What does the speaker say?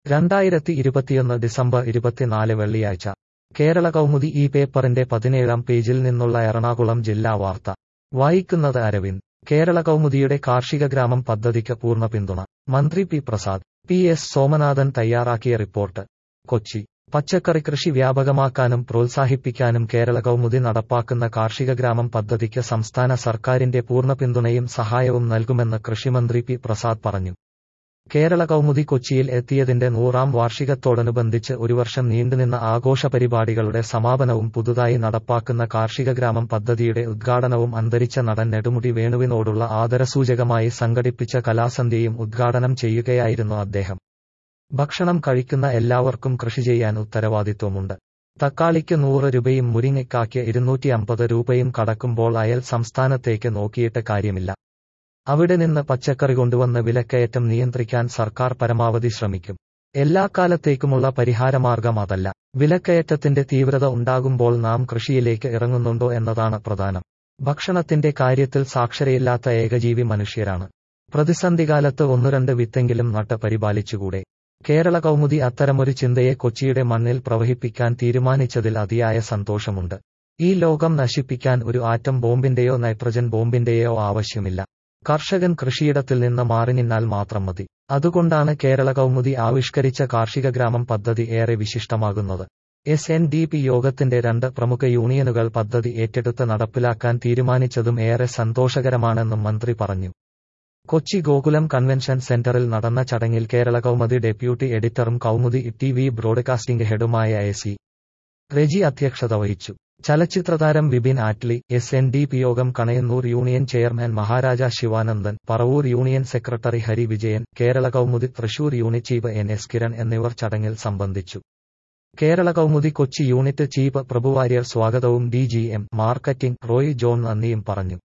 രണ്ടായിരത്തി ഇരുപത്തിയൊന്ന് ഡിസംബർ ഇരുപത്തിനാല് വെള്ളിയാഴ്ച കേരള കൗമുദി ഈ പേപ്പറിന്റെ പതിനേഴാം പേജിൽ നിന്നുള്ള എറണാകുളം ജില്ലാ വാർത്ത വായിക്കുന്നത് അരവിന്ദ് കേരള കൗമുദിയുടെ കാർഷിക ഗ്രാമം പദ്ധതിക്ക് പൂർണ്ണ പിന്തുണ മന്ത്രി P Prasad P S Somanathan തയ്യാറാക്കിയ റിപ്പോർട്ട് കൊച്ചി പച്ചക്കറി കൃഷി വ്യാപകമാക്കാനും പ്രോത്സാഹിപ്പിക്കാനും കേരള കൗമുദി നടപ്പാക്കുന്ന കാർഷിക ഗ്രാമം പദ്ധതിക്ക് സംസ്ഥാന സർക്കാരിന്റെ പൂർണ്ണ പിന്തുണയും സഹായവും നൽകുമെന്ന് കൃഷിമന്ത്രി പി പ്രസാദ് പറഞ്ഞു കേരള കൗമുദി കൊച്ചിയിൽ എത്തിയതിന്റെ നൂറാം വാർഷികത്തോടനുബന്ധിച്ച് ഒരു വർഷം നീണ്ടുനിന്ന ആഘോഷ പരിപാടികളുടെ സമാപനവും പുതുതായി നടപ്പാക്കുന്ന കാർഷിക ഗ്രാമം പദ്ധതിയുടെ ഉദ്ഘാടനവും അന്തരിച്ച നടൻ നെടുമുടി വേണുവിനോടുള്ള ആദരസൂചകമായി സംഘടിപ്പിച്ച കലാസന്ധ്യയും ഉദ്ഘാടനം ചെയ്യുകയായിരുന്നു അദ്ദേഹം ഭക്ഷണം കഴിക്കുന്ന എല്ലാവർക്കും കൃഷി ചെയ്യാൻ ഉത്തരവാദിത്വമുണ്ട് തക്കാളിക്ക് നൂറ് രൂപയും മുരിങ്ങയ്ക്കാക്ക് ഇരുന്നൂറ്റി അമ്പത് രൂപയും കടക്കുമ്പോൾ അയൽ സംസ്ഥാനത്തേക്ക് നോക്കിയിട്ട് കാര്യമില്ല അവിടെ നിന്ന് പച്ചക്കറി കൊണ്ടുവന്ന് വിലക്കയറ്റം നിയന്ത്രിക്കാൻ സർക്കാർ പരമാവധി ശ്രമിക്കും എല്ലാ കാലത്തേക്കുമുള്ള പരിഹാരമാർഗം അതല്ല വിലക്കയറ്റത്തിന്റെ തീവ്രത ഉണ്ടാകുമ്പോൾ നാം കൃഷിയിലേക്ക് ഇറങ്ങുന്നുണ്ടോ എന്നതാണ് പ്രധാനം ഭക്ഷണത്തിന്റെ കാര്യത്തിൽ സാക്ഷരയില്ലാത്ത ഏകജീവി മനുഷ്യരാണ് പ്രതിസന്ധികാലത്ത് ഒന്നുരണ്ട് വിത്തെങ്കിലും നട്ട് പരിപാലിച്ചുകൂടെ കേരള കൗമുദി അത്തരമൊരു ചിന്തയെ കൊച്ചിയുടെ മണ്ണിൽ പ്രവഹിപ്പിക്കാൻ തീരുമാനിച്ചതിൽ അതിയായ സന്തോഷമുണ്ട് ഈ ലോകം നശിപ്പിക്കാൻ ഒരു ആറ്റം ബോംബിന്റെയോ നൈട്രജൻ ബോംബിന്റെയോ ആവശ്യമില്ല കർഷകൻ കൃഷിയിടത്തിൽ നിന്ന് മാറി നിന്നാൽ മാത്രം മതി അതുകൊണ്ടാണ് കേരള കൗമുദി ആവിഷ്കരിച്ച കാർഷിക ഗ്രാമം പദ്ധതി ഏറെ വിശിഷ്ടമാകുന്നത് എസ് എൻ ഡി പി യോഗത്തിന്റെ രണ്ട് പ്രമുഖ യൂണിയനുകൾ പദ്ധതി ഏറ്റെടുത്ത് നടപ്പിലാക്കാൻ തീരുമാനിച്ചതും ഏറെ സന്തോഷകരമാണെന്നും മന്ത്രി പറഞ്ഞു കൊച്ചി ഗോകുലം കൺവെൻഷൻ സെന്ററിൽ നടന്ന ചടങ്ങിൽ കേരള കൗമുദി ഡെപ്യൂട്ടി എഡിറ്ററും കൗമുദി ടി വി ബ്രോഡ്കാസ്റ്റിംഗ് ഹെഡുമായ എ സി റെജി അധ്യക്ഷത വഹിച്ചു ചലച്ചിത്രതാരം Vipin Atlee S N D P യോഗം Kanayannur union chairman Maharaja Sivanandan Paravur union secretary Hari Vijayan Kerala Kaumudi Thrissur unit chief N S Kiran എന്നിവർ ചടങ്ങിൽ സംബന്ധിച്ചു കേരള കൗമുദി കൊച്ചി യൂണിറ്റ് ചീഫ് പ്രഭുവാര്യർ സ്വാഗതവും D G M marketing Roy John നന്ദിയും പറഞ്ഞു